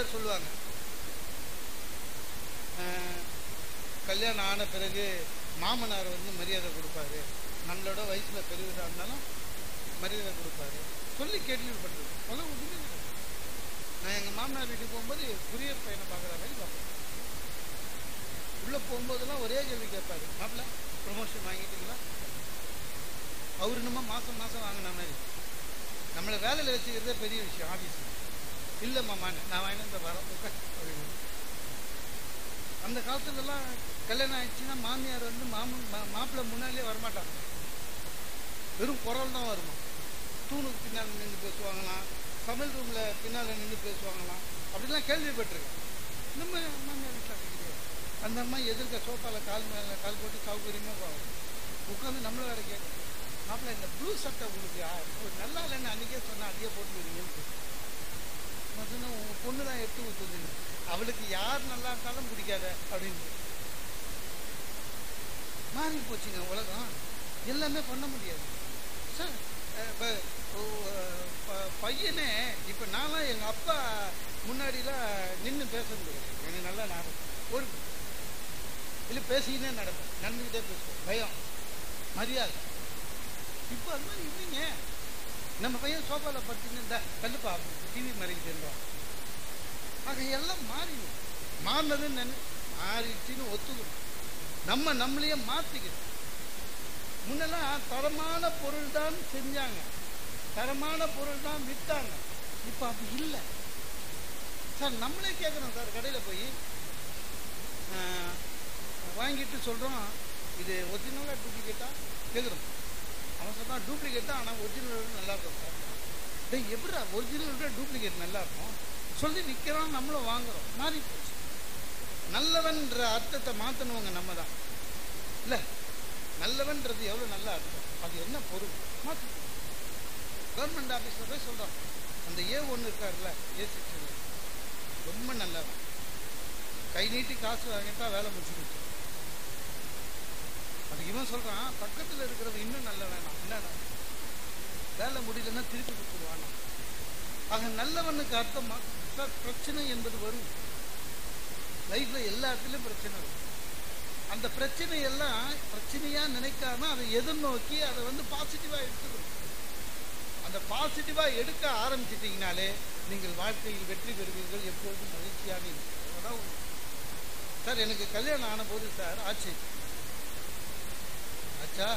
பேர் சொல்லுவாங்க அஹ், கல்யாணம் ஆன பிறகு மாமனார் வந்து மரியாதை கொடுப்பாரு நம்மளோட வயசுல பெரியவராக இருந்தாலும் மரியாதை கொடுப்பாரு சொல்லி கேள்விப்பட்டிருக்கேன் அதெல்லாம் ஒண்ணுமே கிடையாது. நான் எங்க மாமனார் வீட்டுக்கு போகும்போது குரியர் பையனை பார்க்குற மாதிரி பார்ப்பேன் உள்ள போகும்போதெல்லாம் ஒரே கேள்வி கேட்பாரு மாப்பிள்ள ப்ரொமோஷன் வாங்கிட்டீங்களா அவர் என்னமோ மாசம் மாசம் வாங்கின மாதிரி நம்மளை வேலையில் வச்சுக்கிறதே பெரிய விஷயம் ஆஃபீஸ் இல்லை மாமான்னு நான் வாங்கிட்டு இந்த வரேன் உட்கார் அப்படின்னு அந்த காலத்துலலாம் கல்யாணம் ஆயிடுச்சுன்னா மாமியார் வந்து மாமன் மா- மாப்பிள்ளை முன்னாடியே வரமாட்டாங்க வெறும் குரல் தான் வருமா தூணுக்கு பின்னால் நின்று பேசுவாங்களாம் சமையல் ரூமில் பின்னால் நின்று பேசுவாங்களாம் அப்படிலாம் கேள்விப்பட்டிருக்கேன் நம்ம மாமியார் வீட்டில் அப்படி கிடையாது அந்த அம்மா எதிர்க்க சோஃபாவில் கால் மேலே கால் போட்டு சௌகரியமாக போவாங்க உட்காந்து நம்மள வேற கேட்கும் மாப்பிள்ள இந்த ப்ளூ சட்டை உங்களுக்கு யா- ஒரு நல்லா இல்லைன்னு அன்றைக்கே சொன்னா அதையே போட்டுருவீங்கன்னு நான் சொன்னேன் உங்கள் பொண்ணு தான் எடுத்து ஊற்றுதுன்னு அவளுக்கு யார் நல்லா இருந்தாலும் பிடிக்காத அப்படின்னு மாறி போச்சுங்க உலகம் எல்லாமே பண்ண முடியாது சார் அஹ், இப்ப, ஓ, அஹ், ப- பையனே இப்போ நான்லாம் எங்கள் அப்பா முன்னாடிலாம் நின்று பேச முடியாது எனக்கு நல்லா ஞாபகம் ஒரு இல்லை பேசிக்கினே நடப்பேன் நடந்துக்கிட்டே பேசுவேன் பயம் மரியாதை இப்போ அது மாதிரி இல்லைங்க நம்ம பையன் சோஃபாவில் படுத்துன்னு இந்த கல்லுப்பா டிவி மறைக்குதுன்றோம் ஆக எல்லாம் மாறிடும் மாறினதுன்னு நினை மாறிடுச்சுன்னு ஒத்துக்கணும் நம்ம நம்மளையே மாற்றிக்கணும் முன்னெல்லாம் தரமான பொருள் தான் செஞ்சாங்க தரமான பொருள் தான் விற்றாங்க இப்போ அப்படி இல்லை சார் நம்மளே கேட்குறோம் சார் கடையில் போய் ஆஹ், வாங்கிட்டு சொல்கிறோம் இது ஒரிஜினலாக டூப்ளிகேட்டா கேட்குறோம் அவன் சொன்னான் டூப்ளிகேட் தான் ஆனால் ஒரிஜினல் நல்லா இருக்கும் சார் டேய் எப்படா ஒரிஜினல் விட டூப்ளிகேட் நல்லா இருக்கும் சொல்லி விற்கிறோம் நம்மளும் வாங்குறோம் மாறி போச்சு நல்லவன்ற அர்த்தத்தை மாற்றணுவங்க நம்ம தான் இல்லை நல்லவன்றது எவ்வளோ நல்ல அர்த்தம் அது என்ன பொருள் மாற்று கவர்மெண்ட் ஆஃபீஸில் போய் சொல்கிறோம் அந்த ஏ ஒன்று இருக்கார்ல ஏ செக்ஷனில் ரொம்ப நல்லவன் கை நீட்டி காசு வாங்கிட்டா வேலை முடிச்சுக்கிட்டு அதுக்கு இவன் சொல்கிறான் பக்கத்தில் இருக்கிறவன் இன்னும் நல்ல வேணாம் என்னடா வேலை முடியலன்னா திருப்பி கொடுத்துருவானா ஆக நல்லவனுக்கு அர்த்தமா சார் பிரச்சனை என்பது வரும் லைஃப்ல எல்லா இடத்துலையும் பிரச்சனை வரும் அந்த பிரச்சனை எல்லாம் பிரச்சனையா நினைக்காம அதை எதிர்நோக்கி அதை வந்து பாசிட்டிவா எடுத்துக்கணும் அந்த பாசிட்டிவா எடுக்க ஆரம்பிச்சிட்டீங்கனாலே நீங்கள் வாழ்க்கையில் வெற்றி பெறுவீர்கள் எப்பொழுதும் மகிழ்ச்சியாக இருக்கும் அதான் உண்மை. சார் எனக்கு கல்யாணம் ஆன போது சார் ஆச்சு ஆச்சா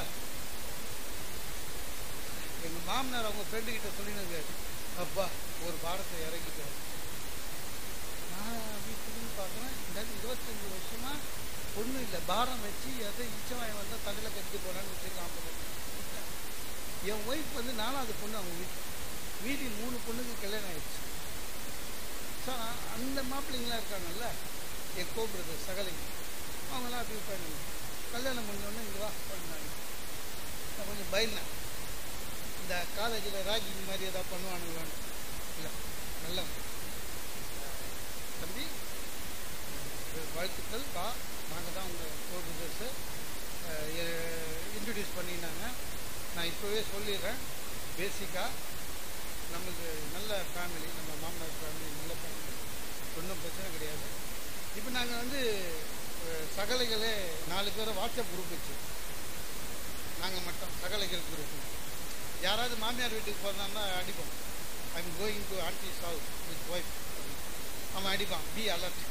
எங்க மாமனார் அவங்க ஃப்ரெண்டு கிட்ட சொல்லினது அப்பா ஒரு பாரத்தை இறங்கிட்டேன் நான் அப்படி திரும்பி பார்க்குறேன் இந்த இருபத்தஞ்சு வருஷமா பொண்ணு இல்லை பாரம் வச்சு எதை இச்சவாய் வந்தால் தலையில் கட்டி போனான்னு வச்சுருக்கான் என் ஒய்ஃப் வந்து நாலாவது பொண்ணு அவங்க வீட்டு மீதி மூணு பொண்ணுக்கு கல்யாணம் ஆயிடுச்சு சார் அந்த மாப்பிள்ளைங்களாம் இருக்காங்கல்ல என் கோ பிரதர் சகலைங்க அவங்களாம் அப்படி பண்ணி கல்யாணம் முடிஞ்சோடனே இங்கே வா பண்ணாங்க நான் கொஞ்சம் பயந்தேன் இந்த காலேஜில் ராகிங் மாதிரி ஏதாவது பண்ணுவானுங்களான்னு இல்லை நல்லவன் தம்பி அஹ் வாழ்த்துக்கள் வா நாங்கள் தான் உங்கள் கோ பிரதர்ஸு இன்ட்ரடியூஸ் பண்ணினாங்க நான் இப்போவே சொல்லிடுறேன் பேசிக்காக நம்மளுக்கு நல்ல ஃபேமிலி நம்ம மாமனார் ஃபேமிலி நல்ல ஃபேமிலி ஒன்றும் பிரச்சனை கிடையாது இப்போ நாங்கள் வந்து அஹ், சகலைகளே நாலு பேரை வாட்ஸ்அப் குரூப் வச்சு நாங்கள் மட்டும் சகலைகள் குரூப் யாராவது மாமியார் வீட்டுக்கு போனான்னா அடிப்போம் I am going to aunty's house with wife அவன் அடிப்பான் பி அலர்ட்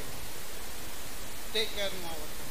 டேக் கேர் மாவட்டம்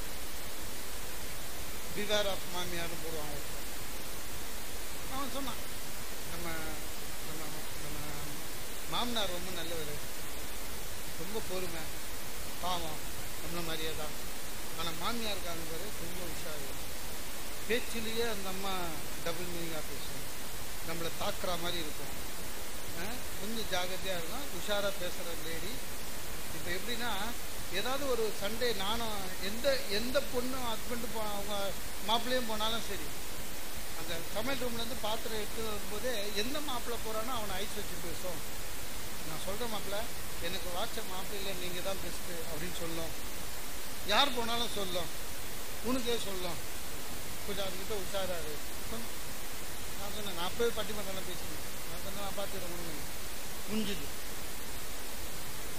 பிவேர் ஆஃப் மாமியார்னு போடுவான் ஒருத்தன் அவன் சொன்னான் நம்ம நம்ம நம்ம மாமனார் ரொம்ப நல்லவர் ரொம்ப பொறுமை பாவம் நம்மள மாதிரியே தான் ஆனால் மாமியார் இருக்காங்க பாரு கொஞ்சம் உஷாரு பேச்சிலேயே அந்த அம்மா டபுள் மீனிங்காக பேசும் நம்மளை தாக்குற மாதிரி இருக்கும் ஆ, கொஞ்சம் ஜாகிரதையாக இருக்கும் உஷாராக பேசுகிற லேடி இப்போ எப்படின்னா ஏதாவது ஒரு சண்டே நானும் எந்த எந்த பொண்ணும் ஹஸ்பண்டு போ அவங்க மாப்பிள்ளையும் போனாலும் சரி அந்த சமையல் ரூம்லேருந்து பாத்திரம் எடுத்து வரும்போதே எந்த மாப்பிள்ளை போகிறானோ அவனை ஐஸ் வச்சு பேசும் நான் சொல்கிறேன் மாப்பிள்ளை எனக்கு வாட்ச மாப்பிள்ளையில் நீங்கள் தான் பெஸ்ட்டு அப்படின்னு சொல்லும் யார் போனாலும் சொல்லும் உனக்கே சொல்லும் கொஞ்சம் அதுக்கிட்ட உஷாராரு சொன்ன- நான் சொன்னேன் நான் அப்பவே பட்டிமன்றம் பேசினேன் நான் சொன்னேன் நான் பார்த்துக்கிறேன் உனக்கு முடிஞ்சுது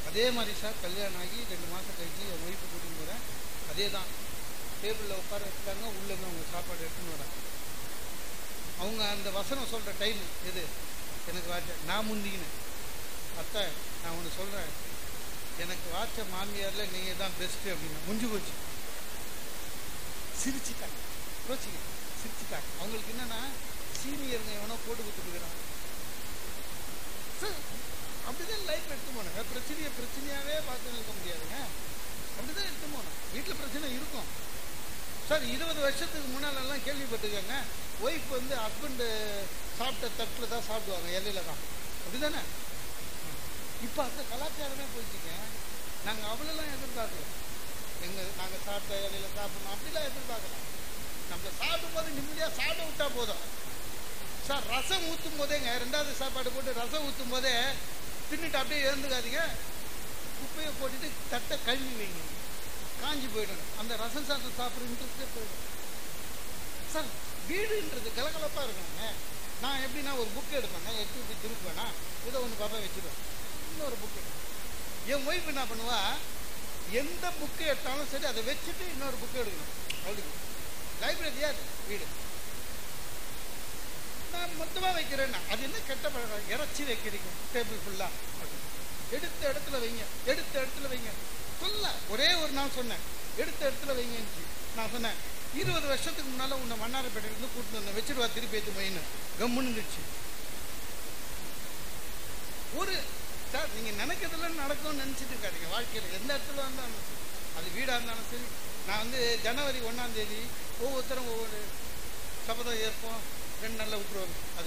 அதே மாதிரி சார் கல்யாணம் ஆகி ரெண்டு மாதம் கழிச்சு என் ஒய்ஃபு கூட்டின்னு போகிறேன் அதே தான் டேபிளில் உட்கார வச்சுட்டாங்க உள்ளேருந்து அவங்க சாப்பாடு எடுத்துன்னு வராங்க அவங்க அந்த வசனம் சொல்கிற டைம் எது எனக்கு வாச்ச நான் முந்திக்கினேன் அத்தை நான் ஒன்று சொல்கிறேன் எனக்கு வாச்ச மாமியாரில் நீங்கள் தான் பெஸ்ட்டு அப்படின்னு முடிஞ்சு போச்சு சிரிச்சுட்டாங்க யோசிங்க சிரிச்சுட்டாங்க அவங்களுக்கு என்னன்னா சீனியருங்க எவனோ போட்டு கொடுத்துருக்குறான் சார் அப்படிதான் லைஃப் எடுத்து போனாங்க பிரச்சனையை பிரச்சனையாகவே பார்த்து நிற்க முடியாதுங்க அப்படிதான் எடுத்து போனோம் வீட்டில் பிரச்சனை இருக்கும் சார் இருபது வருஷத்துக்கு முன்னாலெல்லாம் கேள்விப்பட்டுக்கோங்க ஒய்ஃப் வந்து ஹஸ்பண்டு சாப்பிட்ட தட்டில் தான் சாப்பிடுவாங்க இலையில தான் அப்படிதானே இப்போ அந்த கலாச்சாரமே போயிடுச்சுங்க நாங்கள் அவ்வளோலாம் எதிர்பார்க்கல எங்கள் நாங்கள் சாப்பிட்ட இலையில சாப்பிடணும் அப்படிலாம் எதிர்பார்க்கல நம்ம சாப்பிடும் போது நிம்மதியாக சாப்பிட விட்டா போதும் சார் ரசம் ஊற்றும் போதேங்க ரெண்டாவது சாப்பாடு போட்டு ரசம் ஊற்றும் போதே தின்னுட்டு அப்படியே எழுந்துக்காதீங்க குப்பையை போட்டுட்டு தட்டை கழுவி வைங்க காஞ்சி போயிடும் அந்த ரசம் சாதம் சாப்பிட்ற இன்ட்ரெஸ்டே போயிடும் சார் வீடுன்றது கலகலப்பாக இருக்குங்க நான் எப்படின்னா ஒரு புக் எடுப்பேங்க எடுத்து இப்படி திருப்புவேனா ஏதோ ஒன்று பாப்பா வச்சுருவேன் இன்னொரு புக்கு என் ஒய்ஃப் என்ன பண்ணுவா எந்த புக்கு எடுத்தாலும் சரி அதை வச்சுட்டு இன்னொரு புக்கு எடுக்கணும் அப்படி லைப்ரரியா வீடு நான் மொத்தமாக வைக்கிறேன்னா அது என்ன கெட்ட பழக்கம் இறச்சி வைக்கிறீங்க டேபிள் ஃபுல்லாக எடுத்த இடத்துல வைங்க எடுத்த இடத்துல வைங்க சொல்ல ஒரே ஒரு நாள் சொன்னேன் எடுத்த இடத்துல வைங்கன்னு நான் சொன்னேன் இருபது வருஷத்துக்கு முன்னால் உன்னை மன்னாரப்பேட்டையிலேருந்து கூட்டிட்டு வந்தேன் வச்சிருவா திருப்பி ஏற்று போயின்னு கம்முன்னுச்சு ஒரு சார் நீங்கள் நினைக்கிறதுல நடக்கும்னு நினச்சிட்டு இருக்காதீங்க வாழ்க்கையில் எந்த இடத்துல இருந்தாலும் சரி அது வீடாக இருந்தாலும் சரி நான் வந்து ஜனவரி ஒன்றாம் தேதி ஒவ்வொருத்தரும் ஒவ்வொரு சபதம் ஏற்போம் ரெண்டு நாளில் விட்டுருவாங்க அது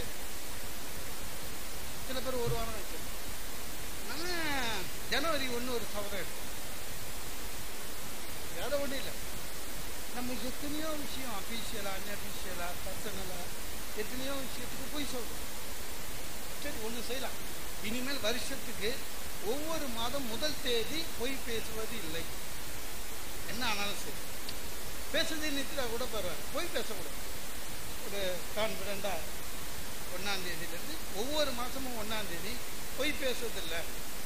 சில பேர் ஒரு வாரம் வச்சு நான் ஜனவரி ஒன்று ஒரு சபதம் எடுத்தேன் வேற ஒன்றும் இல்லை நம்ம எத்தனையோ விஷயம் அஃபீஷியலா அன்அஃபீஷியலா பர்சனலா எத்தனையோ விஷயத்துக்கு போய் சொல்றோம் சரி ஒன்று செய்யலாம் இனிமேல் வருஷத்துக்கு ஒவ்வொரு மாதம் முதல் தேதி பொய் பேசுவது இல்லை என்ன ஆனாலும் சரி பேசுறதே நிறுத்தினா கூட பரவாயில்ல பொய் பேசக்கூடாது ஒரு கான்ஃபிடண்டாக ஒன்றாம் தேதியிலேருந்து ஒவ்வொரு மாதமும் ஒன்றாம் தேதி பொய் பேசுறதில்லை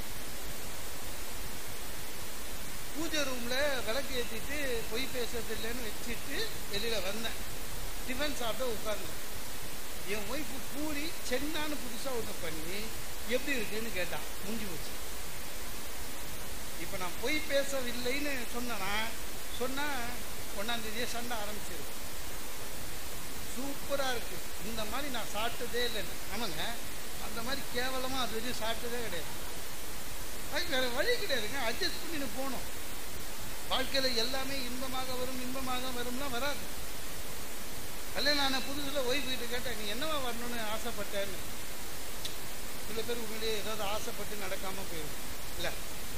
பூஜை ரூமில் விளக்கு ஏற்றிட்டு பொய் பேசுறது இல்லைன்னு வச்சுட்டு வெளியில் வந்தேன் டிஃபன் சாப்பிட்டு உட்கார்ந்தேன் என் ஒய்ஃபு பூரி சென்னான்னு புதுசாக ஒன்று பண்ணி எப்படி இருக்குன்னு கேட்டான் முடிஞ்சு போச்சு இப்போ நான் பொய் பேசவில்லைன்னு சொன்னேன்னா சொன்னால் ஒன்றாந்தேதியே சண்டை ஆரம்பிச்சிருக்கும் சூப்பராக இருக்கு இந்த மாதிரி நான் சாப்பிட்டதே இல்லைன்னு ஆமாங்க அந்த மாதிரி கேவலமாக அது வரையும் சாப்பிட்டதே கிடையாது அது வேற வழி கிடையாதுங்க அட்ஜஸ்ட் பண்ணிட்டு போகணும் வாழ்க்கையில் எல்லாமே இன்பமாக வரும் இன்பமாக வரும்னா வராது கல்யாணம் ஆன புதுசில் ஒய்ஃப் கிட்ட கேட்டேன் நீ என்னவா வரணும்னு ஆசைப்பட்டேன்னு சில பேர் உண்மையிலேயே ஏதாவது ஆசைப்பட்டு நடக்காமல் போயிடும் இல்லை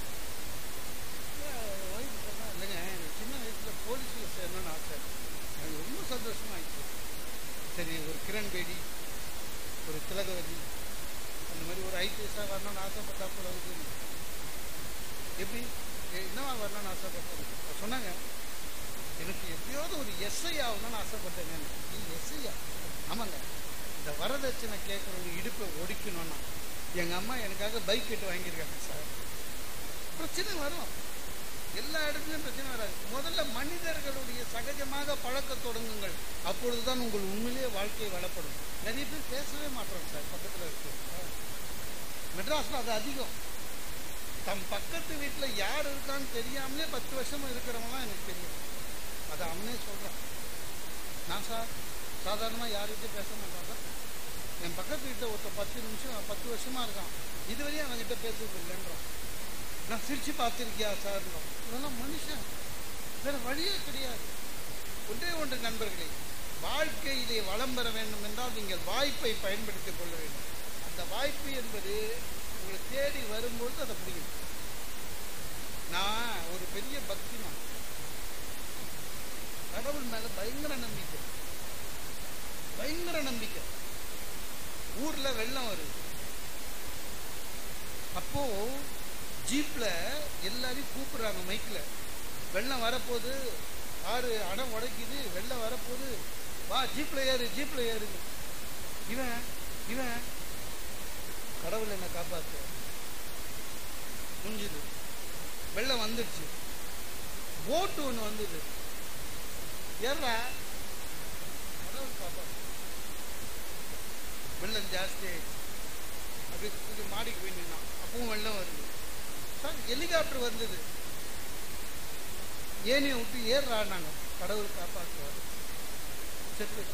ஒய்ஃப் சொன்னா இல்லைங்க எனக்கு சின்ன வயசில் போலீஸில் சேரணும்னு ஆசை எனக்கு ரொம்ப சந்தோஷமாயிடுச்சு சரி ஒரு கிரண் பேடி ஒரு திலகவதி அந்த மாதிரி ஒரு ஐபிஎஸ்ஸாக வரணும்னு ஆசைப்பட்டா போல இருக்கு எப்படி எ- என்னவா வரணும்னு ஆசைப்பட்டேன் அப்ப சொன்னாங்க எனக்கு எப்படியாவது ஒரு எஸ்ஐ ஆகணும்னு ஆசைப்பட்டேங்க நீ எஸ்ஐயா ஆமாங்க இந்த வரதட்சணை கேட்குறவங்க இடுப்பை ஒடிக்கணும்னா எங்கள் அம்மா எனக்காக பைக் கட்டு வாங்கியிருக்காங்க சார் பிரச்சனை வரும் எல்லா இடத்துலையும் பிரச்சனை வராது முதல்ல மனிதர்களுடைய சகஜமாக பழக்கத் தொடங்குங்கள் அப்பொழுதுதான் உங்கள் உண்மையிலேயே வாழ்க்கை வளப்படும் நிறைய பேர் பேசவே மாட்டோம் சார் பக்கத்தில் இருக்கு மெட்ராஸில் அது அதிகம் தம் பக்கத்து வீட்டில் யார் இருக்கான்னு தெரியாமலே பத்து வருஷமா இருக்கிறவங்களாம் எனக்கு தெரியும் அதை அவனே சொல்கிறான் நான் சார் சாதாரணமாக யார்கிட்டயும் பேச மாட்டான் சார் என் பக்கத்து வீட்டில் ஒருத்தர் பத்து நிமிஷம் பத்து வருஷமா இருக்கான் இதுவரையும் அவன்கிட்ட பேசுறது இல்லைன்றான் நான் சிரிச்சு பார்த்துருக்கியா சார் இதெல்லாம் மனுஷன் வேற வழியே கிடையாது ஒன்றே ஒன்று நண்பர்களே வாழ்க்கையிலே வளம் பெற வேண்டும் என்றால் நீங்கள் வாய்ப்பை பயன்படுத்திக் கொள்ள வேண்டும் அந்த வாய்ப்பு என்பது உங்களை தேடி வரும்பொழுது அதை பிடிக்கும் நான் ஒரு பெரிய பக்திமான் கடவுள் மேல பயங்கர நம்பிக்கை பயங்கர நம்பிக்கை ஊர்ல வெள்ளம் வருது அப்போ ஜீப்ல எல்லாரையும் கூப்பிடுறாங்க மைக்ல வெள்ளம் வரப்போகுது ஆறு அடம் உடைக்குது வெள்ளம் வரப்போகுது வா ஜீப்ல ஏறு ஜீப்ல ஏறுங்க இவன் இவன் கடவுள் என்ன காப்பாத்து முடிஞ்சுது வெள்ளம் வந்துடுச்சு போட்டு ஒன்று வந்தது ஏறா கடவுள் பாப்பா வெள்ளம் ஜாஸ்தி ஆயிடுச்சு அப்படியே தூக்கி மாடிக்கு போய் நின்னான் அப்பவும் வெள்ளம் வருது சார் ஹெலிகாப்டர் வந்தது ஏனியை விட்டு ஏறுறான்னாங்க கடவுள் காப்பாற்றுவார் செத்து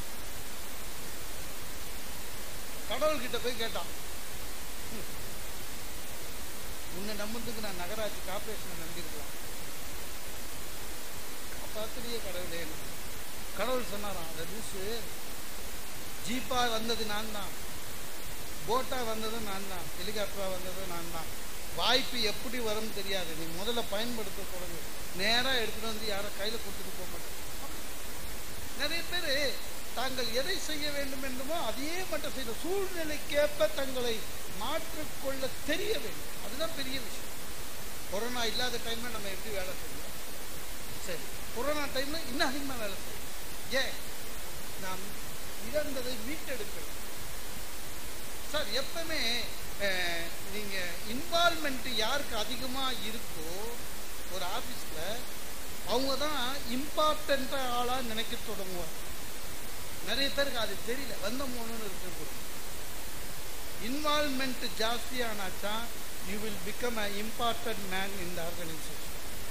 கடவுள்கிட்ட போய் கேட்டான் "ம், உன்னை நம்புறதுக்கு நான் நகராட்சி கார்பரேஷனை நம்பியிருக்கலாம் காப்பாத்துறியே கடவுளே கடவுள் சொன்னாராம் அந்த லூசு ஜீப்பா வந்தது நான் தான் போட்டா வந்ததும் நான் தான் ஹெலிகாப்டரா வந்ததும் நான் தான் வாய்ப்பு எப்படி வரும்னு தெரியாது நீ முதல்ல பயன்படுத்த தொடங்கு நேரா எடுத்துட்டு வந்து யாரை கையில கொடுத்துட்டு போக மாட்டேன் நிறைய பேர் தாங்கள் எதை செய்ய வேண்டும் என்றுமோ அதையே மட்டும் செய்த சூழ்நிலைக்கேற்ப தங்களை மாற்றிக்கொள்ள தெரிய வேண்டும் அதுதான் பெரிய விஷயம் கொரோனா இல்லாத டைம்ல நம்ம எப்படி வேலை செய்யணும் சரி கொரோனா டைம்ல இன்னும் அதிகமாக வேலை செய்யணும் ஏன் நாம் இழந்ததை மீட்டெடுக்கணும் சார் எப்பவுமே அஹ், நீங்க இன்வால்மெண்ட் யாருக்கு அதிகமா இருக்கோ ஒரு ஆபீஸ்ல அவங்க தான் இம்பார்ட்டண்டா ஆளா நினைக்க தொடங்குவாங்க நிறைய பேருக்கு அது தெரியல வந்த மூணுன்னு இருக்கு இன்வால்மெண்ட் ஜாஸ்தியானாச்சா you will become a important man in the organisation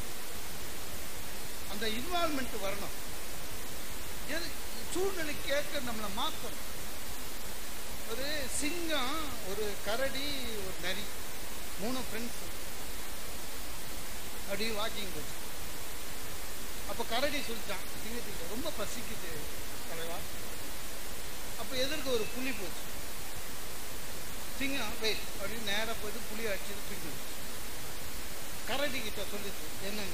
அந்த இன்வால்மெண்ட் வரணும் எது சூழ்நிலை கேட்க நம்மளை மாற்றணும் ஒரு சிங்கம் ஒரு கரடி ஒரு நரி மூணு ஃப்ரெண்ட்ஸ் அப்படியே வாக்கிங் போச்சு அப்போ கரடி சொல்லிட்டான் சிங்கத்துக்கிட்ட ரொம்ப பசிக்குது தலைவா அப்போ எதிர்க்க ஒரு புலி போச்சு சிங்கம் வெயிட் அப்படின்னு நேராக போயிட்டு புலி அடிச்சுட்டு தூக்கி கரடி கிட்ட சொல்லிச்சு என்னங்க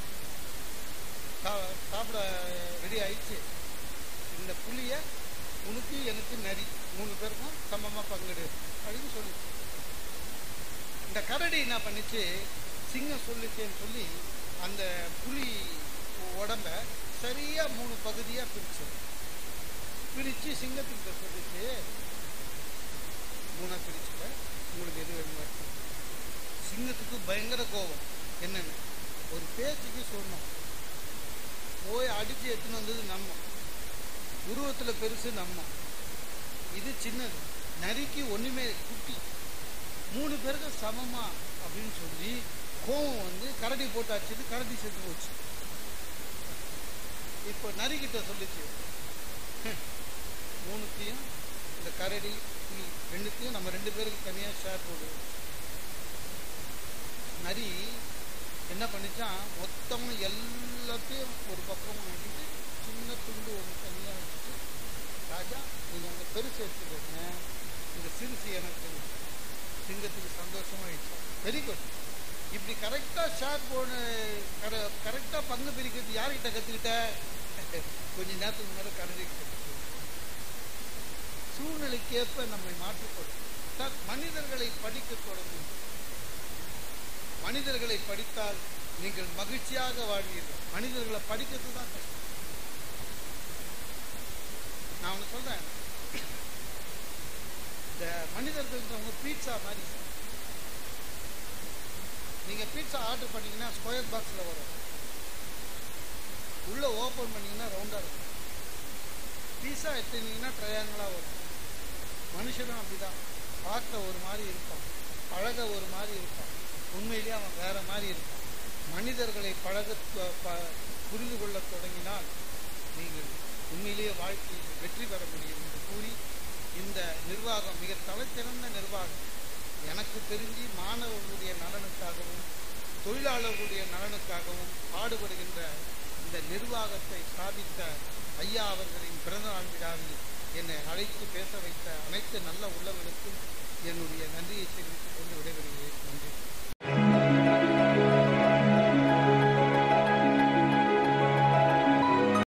சா- சாப்பிட ரெடி ஆயிடுச்சு இந்த புளிய உனக்கு எனக்கு நரி மூணு பேருக்கும் சமமா பங்கிடு அப்படின்னு சொல்லிச்சு இந்த கரடி என்ன பண்ணுச்சு சிங்கம் சொல்லிச்சேன்னு சொல்லி அந்த புலி உடம்ப சரியா மூணு பகுதியா பிரிச்சு பிரிச்சு சிங்கத்துக்கிட்ட சொல்லிச்சு மூணா பிரிச்சுட்ட உங்களுக்கு எது வேணுமோ சிங்கத்துக்கு பயங்கர கோபம் என்னன்னு ஒரு பேச்சுக்கு சொன்னோம் போய் அடிச்சு எடுத்துன்னு வந்தது நம்ம உருவத்துல பெருசு நம்ம இது சின்னது நரிக்கு ஒண்ணுமே குட்டி மூணு பேருக்கு சமமா அப்படின்னு சொல்லி கோவம் வந்து கரடி போட்டு அடிச்சது கரடி செத்து போச்சு இப்போ நரிக்கிட்ட சொல்லிச்சு "ஹம், மூணுத்தையும் இந்த கரடி புலி ரெண்டுத்தையும் நம்ம ரெண்டு பேருக்கு தனியா ஷேர் போடு நரி என்ன பண்ணிச்சான் மொத்தமா எல்லாத்தையும் ஒரு பக்கம் வாங்கிட்டு சின்ன துண்டு ஒன்று தனியாக வச்சுட்டு ராஜா நீங்கள் அந்த பெருசு எடுத்துக்கோங்க இந்த சிறுசு எனக்கு சிங்கத்துக்கு சந்தோஷமாயிடுச்சு வெரி குட் இப்படி கரெக்டாக ஷேர் போன கர கரெக்டாக பங்கு பிரிக்கிறது யார்கிட்ட கற்றுக்கிட்ட கொஞ்ச நேரத்துக்கு முன்னாடி கரடி கிட்ட சூழ்நிலைக்கேற்ப நம்மை மாற்றிக்கொள்ளும் சார் மனிதர்களை படிக்க தொடங்கும் மனிதர்களை படித்தால் நீங்கள் மகிழ்ச்சியாக வாழ்வீர்கள் மனிதர்களை படிக்கிறது தான் கஷ்டம் நான் ஒன்று சொல்றேன் இந்த மனிதர்கள்ன்றவங்க பீட்சா மாதிரி சார். நீங்க பீட்சா ஆர்டர் பண்ணீங்கன்னா ஸ்கொயர் பாக்ஸ்ல வரும் உள்ள ஓபன் பண்ணீங்கன்னா ரவுண்டா இருக்கும் பீஸா எடுத்தீங்கன்னா ட்ரையாங்கிளா வரும் மனுஷனும் அப்படிதான் பார்க்க ஒரு மாதிரி இருப்பான் பழக ஒரு மாதிரி இருப்பான் உண்மையிலேயே அவன் வேற மாதிரி இருப்பான் மனிதர்களை பழக ப- ப- புரிந்து கொள்ள தொடங்கினால் நீங்கள் உண்மையிலேயே வாழ்க்கையில் வெற்றி பெற முடியும் என்று கூறி இந்த நிர்வாகம் மிக தலைச்சிறந்த நிர்வாகம் எனக்கு தெரிஞ்சு மாணவர்களுடைய நலனுக்காகவும் தொழிலாளர்களுடைய நலனுக்காகவும் பாடுபடுகின்ற இந்த நிர்வாகத்தை ஸ்தாபித்த ஐயா அவர்களின் பிறந்தநாள் விழாவில் என்னை அழைத்து பேச வைத்த அனைத்து நல்ல உள்ளவர்களுக்கும் என்னுடைய நன்றியை தெரிவித்துக் கொண்டு விடைபெறுகிறேன் நன்றி